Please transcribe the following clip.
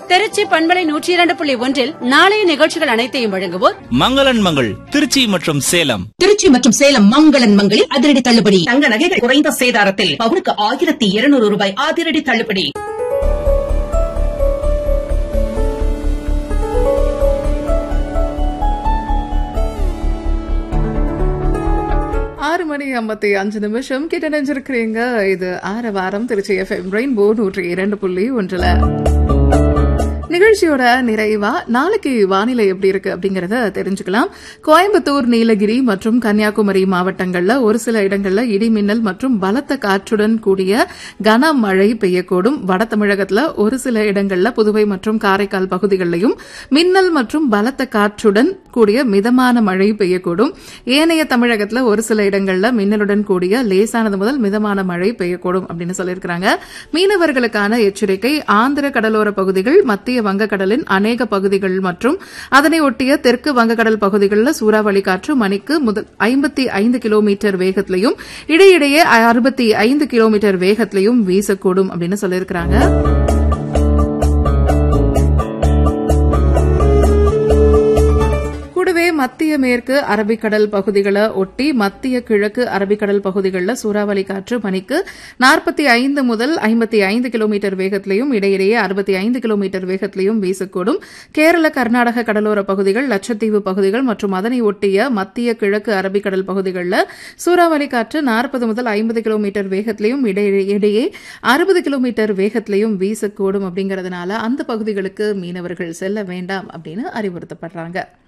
திருச்சி பண்பலை நூற்றி இரண்டு புள்ளி ஒன்றில் நாளைய நிகழ்ச்சிகள் அனைத்தையும் வழங்குவோர் மங்களன் மங்கள் திருச்சி மற்றும் சேலம் திருச்சி மற்றும் சேலம் மங்களன் மங்களில் அதிரடி தள்ளுபடி தங்க நகைகள் குறைந்த சேதாரத்தில் பவுனுக்கு ஆயிரத்தி இருநூறு ரூபாய் அதிரடி தள்ளுபடி ஆறு மணி ஐம்பத்தி அஞ்சு நிமிஷம் கிட்ட நினைஞ்சிருக்கிறீங்க இது ஆறு வாரம் திருச்சி எஃப்எம் ரெயின்போ நூற்றி இரண்டு புள்ளி ஒன்றுல நிகழ்ச்சியோட நிறைவா நாளைக்கு வானிலை எப்படி இருக்கு அப்படிங்கறத தெரிஞ்சுக்கலாம் கோயம்புத்தூர் நீலகிரி மற்றும் கன்னியாகுமரி மாவட்டங்கள்ல ஒரு சில இடங்கள்ல இடி மின்னல் மற்றும் பலத்த காற்றுடன் கூடிய கனமழை பெய்யக்கூடும் வட தமிழகத்துல ஒரு சில இடங்கள்ல புதுவை மற்றும் காரைக்கால் பகுதிகளிலும் மின்னல் மற்றும் பலத்த காற்றுடன் கூடிய மிதமான மழை பெய்யக்கூடும் ஏனைய தமிழகத்துல ஒரு சில இடங்கள்ல மின்னலுடன் கூடிய லேசானது முதல் மிதமான மழை பெய்யக்கூடும் அப்படின்னு சொல்லியிருக்கிறாங்க மீனவர்களுக்கான எச்சரிக்கை ஆந்திர கடலோர பகுதிகள் மத்திய வங்கக்கடலின் அநேக பகுதிகள் மற்றும் அதனை ஒட்டிய தெற்கு வங்கக்கடல் பகுதிகளில் சூறாவளி காற்று மணிக்கு முதல் ஐம்பத்தி ஐந்து கிலோமீட்டர் வேகத்திலையும் இடையிடையே அறுபத்தி ஐந்து கிலோமீட்டர் வேகத்திலையும் வீசக்கூடும் அப்படின்னு சொல்லியிருக்கிறாங்க கூடவே மத்திய மேற்கு அரபிக்கடல் பகுதிகளை ஒட்டி மத்திய கிழக்கு அரபிக்கடல் பகுதிகளில் சூறாவளி காற்று மணிக்கு நாற்பத்தி ஐந்து முதல் ஐம்பத்தி ஐந்து கிலோமீட்டர் வேகத்திலையும் இடையிடையே அறுபத்தி ஐந்து கிலோமீட்டர் வேகத்திலையும் வீசக்கூடும் கேரள கர்நாடக கடலோர பகுதிகள் லட்சத்தீவு பகுதிகள் மற்றும் அதனை ஒட்டிய மத்திய கிழக்கு அரபிக்கடல் பகுதிகளில் சூறாவளி காற்று நாற்பது முதல் ஐம்பது கிலோமீட்டர் வேகத்திலையும் இடையிடையே அறுபது கிலோமீட்டர் வேகத்திலையும் வீசக்கூடும் அப்படிங்கறதுனால அந்த பகுதிகளுக்கு மீனவர்கள் செல்ல வேண்டாம் அப்படின்னு அறிவுறுத்தப்படுறாங்க